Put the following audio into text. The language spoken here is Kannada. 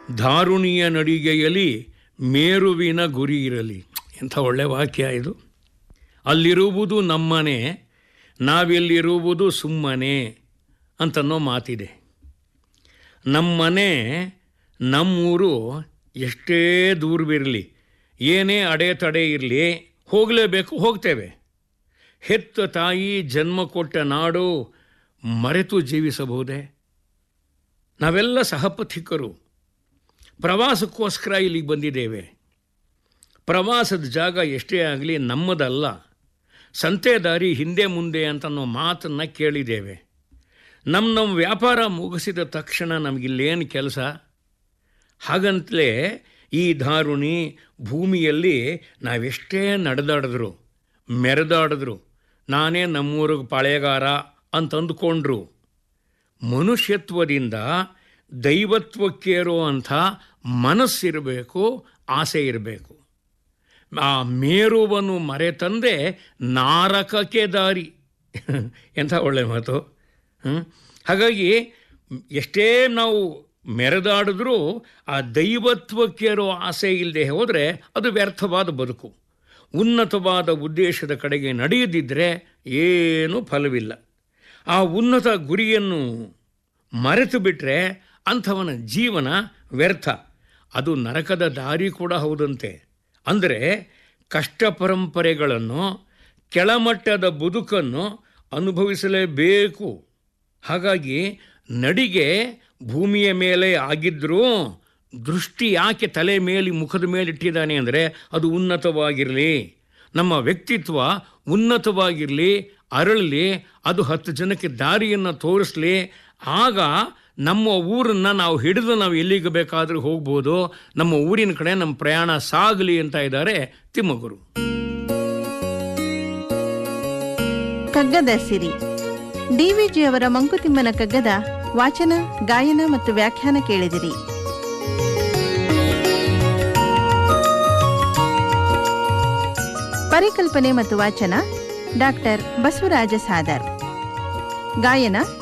ಧಾರುಣಿಯ ನಡಿಗೆಯಲ್ಲಿ ಮೇರುವಿನ ಗುರಿ ಇರಲಿ ಎಂಥ ಒಳ್ಳೆ ವಾಕ್ಯ ಇದು ಅಲ್ಲಿರುವುದು ನಮ್ಮನೆ ನಾವೆಲ್ಲಿರುವುದು ಸುಮ್ಮನೆ ಅಂತನ್ನೋ ಮಾತಿದೆ ನಮ್ಮನೆ ನಮ್ಮೂರು ಎಷ್ಟೇ ದೂರವಿರಲಿ ಏನೇ ಅಡೆತಡೆ ಇರಲಿ ಹೋಗಲೇಬೇಕು ಹೋಗ್ತೇವೆ ಹೆತ್ತ ತಾಯಿ ಜನ್ಮ ಕೊಟ್ಟ ನಾಡು ಮರೆತು ಜೀವಿಸಬಹುದೇ ನಾವೆಲ್ಲ ಸಹಪಥಿಕರು ಪ್ರವಾಸಕ್ಕೋಸ್ಕರ ಇಲ್ಲಿಗೆ ಬಂದಿದ್ದೇವೆ ಪ್ರವಾಸದ ಜಾಗ ಎಷ್ಟೇ ಆಗಲಿ ನಮ್ಮದಲ್ಲ ಸಂತೆ ದಾರಿ ಹಿಂದೆ ಮುಂದೆ ಅಂತ ಅನ್ನೋ ಮಾತನ್ನು ಕೇಳಿದ್ದೇವೆ ನಮ್ಮ ನಮ್ಮ ವ್ಯಾಪಾರ ಮುಗಿಸಿದ ತಕ್ಷಣ ನಮಗಿಲ್ಲೇನು ಕೆಲಸ ಹಾಗಂತಲೇ ಈ ಧಾರುಣಿ ಭೂಮಿಯಲ್ಲಿ ನಾವೆಷ್ಟೇ ನಡೆದಾಡಿದ್ರು ಮೆರೆದಾಡಿದ್ರು ನಾನೇ ನಮ್ಮೂರಿಗೆ ಪಾಳೆಗಾರ ಅಂತ ಅಂದ್ಕೊಂಡ್ರು ಮನುಷ್ಯತ್ವದಿಂದ ದೈವತ್ವಕ್ಕೇರೋ ಅಂಥ ಮನಸ್ಸಿರಬೇಕು ಆಸೆ ಇರಬೇಕು ಆ ಮೇರುವನ್ನು ಮರೆತಂದೆ ನಾರಕಕ್ಕೆ ದಾರಿ ಎಂಥ ಒಳ್ಳೆ ಮಾತು ಹ್ಮ್? ಹಾಗಾಗಿ ಎಷ್ಟೇ ನಾವು ಮೆರೆದಾಡಿದ್ರೂ ಆ ದೈವತ್ವಕ್ಕೇರೋ ಆಸೆ ಇಲ್ಲದೆ ಹೋದರೆ ಅದು ವ್ಯರ್ಥವಾದ ಬದುಕು ಉನ್ನತವಾದ ಉದ್ದೇಶದ ಕಡೆಗೆ ನಡೆಯದಿದ್ದರೆ ಏನೂ ಫಲವಿಲ್ಲ ಆ ಉನ್ನತ ಗುರಿಯನ್ನು ಮರೆತು ಬಿಟ್ಟರೆ ಅಂಥವನ ಜೀವನ ವ್ಯರ್ಥ ಅದು ನರಕದ ದಾರಿ ಕೂಡ ಹೌದಂತೆ ಅಂದರೆ ಕಷ್ಟ ಪರಂಪರೆಗಳನ್ನು ಕೆಳಮಟ್ಟದ ಬದುಕನ್ನು ಅನುಭವಿಸಲೇಬೇಕು ಹಾಗಾಗಿ ನಡಿಗೆ ಭೂಮಿಯ ಮೇಲೆ ಆಗಿದ್ರೂ ದೃಷ್ಟಿ ಯಾಕೆ ತಲೆ ಮೇಲೆ ಮುಖದ ಮೇಲೆ ಇಟ್ಟಿದ್ದಾನೆ ಅಂದರೆ ಅದು ಉನ್ನತವಾಗಿರಲಿ ನಮ್ಮ ವ್ಯಕ್ತಿತ್ವ ಉನ್ನತವಾಗಿರಲಿ ಅರಳಲಿ ಅದು ಹತ್ತು ಜನಕ್ಕೆ ದಾರಿಯನ್ನು ತೋರಿಸಲಿ ಆಗ ನಮ್ಮ ಊರನ್ನು ನಾವು ಹಿಡಿದು ನಾವು ಎಲ್ಲಿಗೆ ಬೇಕಾದರೂ ಹೋಗ್ಬೋದು ನಮ್ಮ ಊರಿನ ಕಡೆ ನಮ್ಮ ಪ್ರಯಾಣ ಸಾಗಲಿ ಅಂತ ಇದ್ದಾರೆ ತಿಮ್ಮಗುರು ಕಗ್ಗದ ಸಿರಿ ಡಿವಿಜಿ ಅವರ ಮಂಕುತಿಮ್ಮನ ಕಗ್ಗದ ವಾಚನ ಗಾಯನ ಮತ್ತು ವ್ಯಾಖ್ಯಾನ ಕೇಳಿದಿರಿ ಪರಿಕಲ್ಪನೆ ಮತ್ತು ವಾಚನ ಡಾಕ್ಟರ್ ಬಸವರಾಜ ಸಾದರ್ ಗಾಯನ